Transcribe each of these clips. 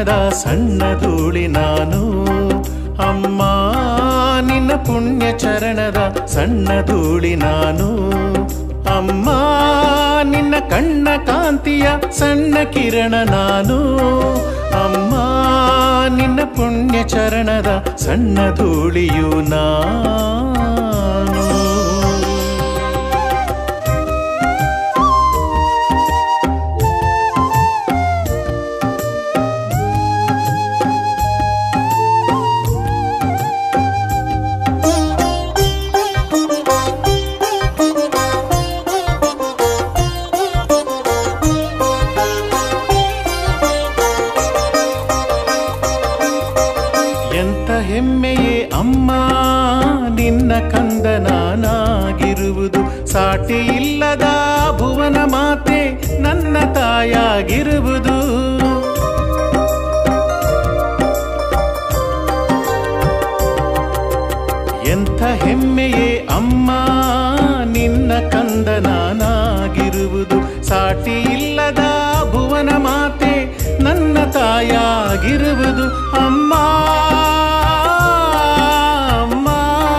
ಚರಣದ ಸಣ್ಣ ಧೂಳಿ ನಾನು ಅಮ್ಮ ನಿನ್ನ ಪುಣ್ಯ ಚರಣದ ಸಣ್ಣ ಧೂಳಿ ನಾನು ಅಮ್ಮ ನಿನ್ನ ಕಣ್ಣ ಕಾಂತಿಯ ಸಣ್ಣ ಕಿರಣ ನಾನು ಅಮ್ಮ ನಿನ್ನ ಪುಣ್ಯ ಚರಣದ ಸಣ್ಣ ಧೂಳಿಯು ನಾನು ಎಂತ ಹೆಮ್ಮೆಯೇ ಅಮ್ಮ ನಿನ್ನ ಕಂದ ನಾನಾಗಿರುವುದು ಸಾಟಿ ಇಲ್ಲದ ಭುವನ ಮಾತೆ ನನ್ನ ತಾಯಾಗಿರುವುದು ಎಂಥ ಹೆಮ್ಮೆಯೇ ಅಮ್ಮ ನಿನ್ನ ಕಂದ ನಾನಾಗಿರುವುದು ಸಾಟಿ ಇಲ್ಲದ ಭುವನ ಮಾತೆ ನನ್ನ ತಾಯಾಗಿರುವುದು ಅಮ್ಮ ಅಮ್ಮ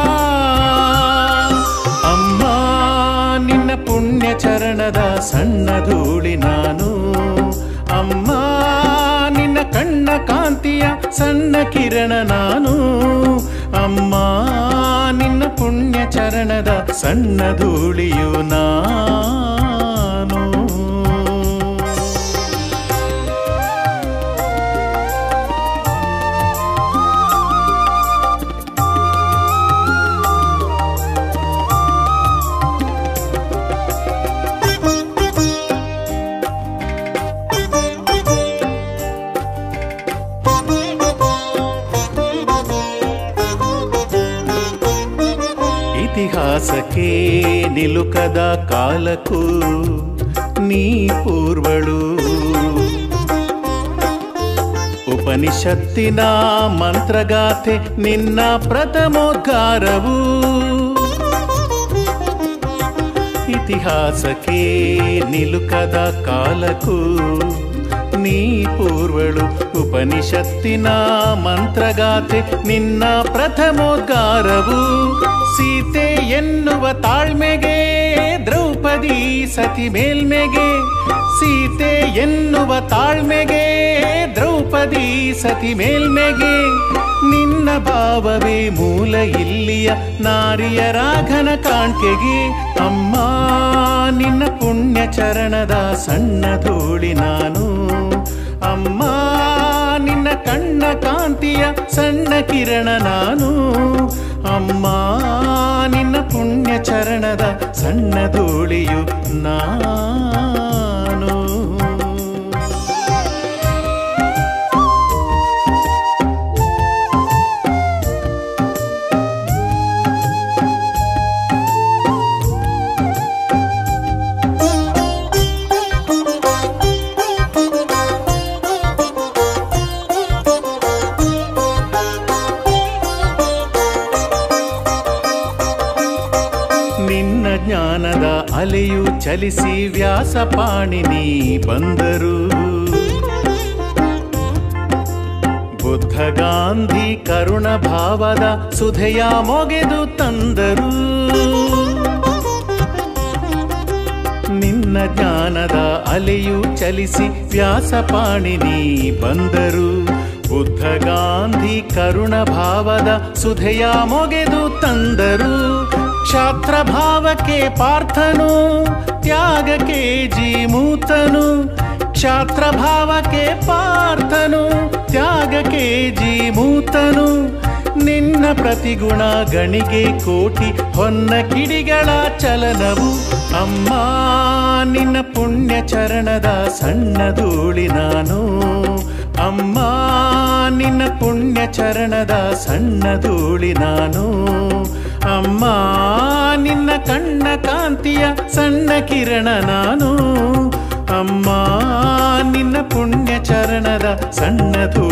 ಅಮ್ಮ ನಿನ್ನ ಪುಣ್ಯ ಚರಣದ ಸಣ್ಣ ಧೂಳಿ ನಾನು ಅಮ್ಮ ನಿನ್ನ ಕಣ್ಣ ಕಾಂತಿಯ ಸಣ್ಣ ಕಿರಣ ನಾನು ಅಮ್ಮ ನಿನ್ನ ಪುಣ್ಯ ಚರಣದ ಸಣ್ಣ ಧೂಳಿಯು ನಾನು ಇತಿಹಾಸಕ್ಕೆ ನಿಲುಕದ ಕಾಲಕ್ಕೂ ನೀ ಪೂರ್ವಳು ಉಪನಿಷತ್ತಿನ ಮಂತ್ರಗಾಥೆ ನಿನ್ನ ಪ್ರಥಮೋದ್ಗಾರವು ಇತಿಹಾಸಕ್ಕೆ ನಿಲುಕದ ಕಾಲಕ್ಕೂ ನೀ ಪೂರ್ವಳು ಉಪನಿಷತ್ತಿನ ಮಂತ್ರಗಾಥೆ ನಿನ್ನ ಪ್ರಥಮೋದ್ಗಾರವು ಸೀತೆ ಎನ್ನುವ ತಾಳ್ಮೆಗೆ ದ್ರೌಪದಿ ಸತಿ ಮೇಲ್ಮೆಗೆ ಸೀತೆ ಎನ್ನುವ ತಾಳ್ಮೆಗೆ ದ್ರೌಪದಿ ಸತಿ ಮೇಲ್ಮೆಗೆ ನಿನ್ನ ಭಾವವೇ ಮೂಲ ಇಲ್ಲಿಯ ನಾರಿಯ ರಾಘನ ಕಾಣ್ಕೆಗೆ ಅಮ್ಮ ನಿನ್ನ ಪುಣ್ಯ ಚರಣದ ಸಣ್ಣ ಧೂಳಿ ನಾನು ಅಮ್ಮ ನಿನ್ನ ಕಣ್ಣ ಕಾಂತಿಯ ಸಣ್ಣ ಕಿರಣ ನಾನು ಅಮ್ಮ ನಿನ್ನ ಪುಣ್ಯ ಚರಣದ ಸಣ್ಣ ಧೂಳಿಯು ನಾನು ನಿನ್ನ ಜ್ಞಾನದ ಅಲೆಯು ಚಲಿಸಿ ವ್ಯಾಸ ಪಾಣಿನಿ ಬಂದರು ಬುದ್ಧ ಗಾಂಧಿ ಕರುಣ ಭಾವದ ಸುಧೆಯ ಮೊಗೆದು ತಂದರು ನಿನ್ನ ಜ್ಞಾನದ ಅಲೆಯು ಚಲಿಸಿ ವ್ಯಾಸ ಪಾಣಿನಿ ಬಂದರು ಬುದ್ಧ ಗಾಂಧಿ ಕರುಣ ಭಾವದ ಸುಧೆಯ ಮೊಗೆದು ತಂದರು ಕ್ಷಾತ್ರ ಭಾವಕ್ಕೆ ಪಾರ್ಥನು ತ್ಯಾಗಕ್ಕೆ ಜೀಮೂತನು ಕ್ಷಾತ್ರ ಭಾವಕ್ಕೆ ಪಾರ್ಥನು ತ್ಯಾಗಕ್ಕೆ ಜೀಮೂತನು ನಿನ್ನ ಪ್ರತಿಗುಣ ಗಣಿಗೆ ಕೋಟಿ ಹೊನ್ನ ಕಿಡಿಗಳ ಚಲನವು ಅಮ್ಮ ನಿನ್ನ ಪುಣ್ಯ ಚರಣದ ಸಣ್ಣ ಧೂಳಿ ನಾನು ಅಮ್ಮ ನಿನ್ನ ಪುಣ್ಯ ಚರಣದ ಸಣ್ಣ ಧೂಳಿ ನಾನು ಅಮ್ಮ ನಿನ್ನ ಕಣ್ಣ ಕಾಂತಿಯ ಸಣ್ಣ ಕಿರಣ ನಾನು ಅಮ್ಮ ನಿನ್ನ ಪುಣ್ಯ ಚರಣದ ಸಣ್ಣ ಧೂಳಿ